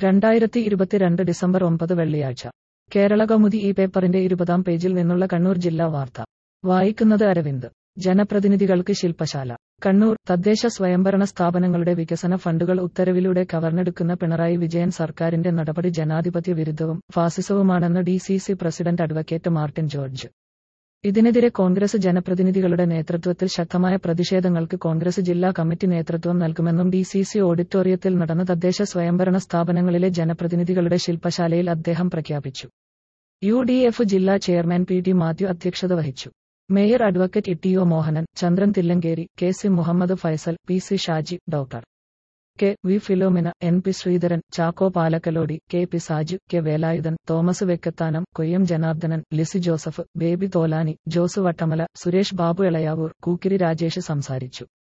രണ്ടായിരത്തി ഇരുപത്തിരണ്ട് ഡിസംബർ ഒമ്പത് വെള്ളിയാഴ്ച കേരള കൗമുദി ഈ പേപ്പറിന്റെ ഇരുപതാം പേജിൽ നിന്നുള്ള കണ്ണൂർ ജില്ലാ വാർത്ത വായിക്കുന്നത് അരവിന്ദ് ജനപ്രതിനിധികൾക്ക് ശില്പശാല കണ്ണൂർ തദ്ദേശ സ്വയംഭരണ സ്ഥാപനങ്ങളുടെ വികസന ഫണ്ടുകൾ ഉത്തരവിലൂടെ കവർന്നെടുക്കുന്ന പിണറായി വിജയൻ സർക്കാരിന്റെ നടപടി ജനാധിപത്യ വിരുദ്ധവും ഫാസിസവുമാണെന്ന് D C C president advocate Martin George ഇതിനെതിരെ കോൺഗ്രസ് ജനപ്രതിനിധികളുടെ നേതൃത്വത്തിൽ ശക്തമായ പ്രതിഷേധങ്ങൾക്ക് കോൺഗ്രസ് ജില്ലാ കമ്മിറ്റി നേതൃത്വം നൽകുമെന്നും ഡി സി സി ഓഡിറ്റോറിയത്തിൽ നടന്ന തദ്ദേശ സ്വയംഭരണ സ്ഥാപനങ്ങളിലെ ജനപ്രതിനിധികളുടെ ശില്പശാലയിൽ അദ്ദേഹം പ്രഖ്യാപിച്ചു യു ഡി എഫ് ജില്ലാ ചെയർമാൻ പി ടി മാത്യു അധ്യക്ഷത വഹിച്ചു mayor advocate E O Mohanan Chandran Thillankeri K C Muhammed Faisal P C Shaji doctor K V Philomina N P Sreedharan Chacko Palakkalody K P Saju K Velayudhan Thomas Vekkathanam Koyyam Janardhanan Lissy Joseph Baby Tholani Jose Vattamala Suresh Babu Elayavoor Kookiri Rajesh സംസാരിച്ചു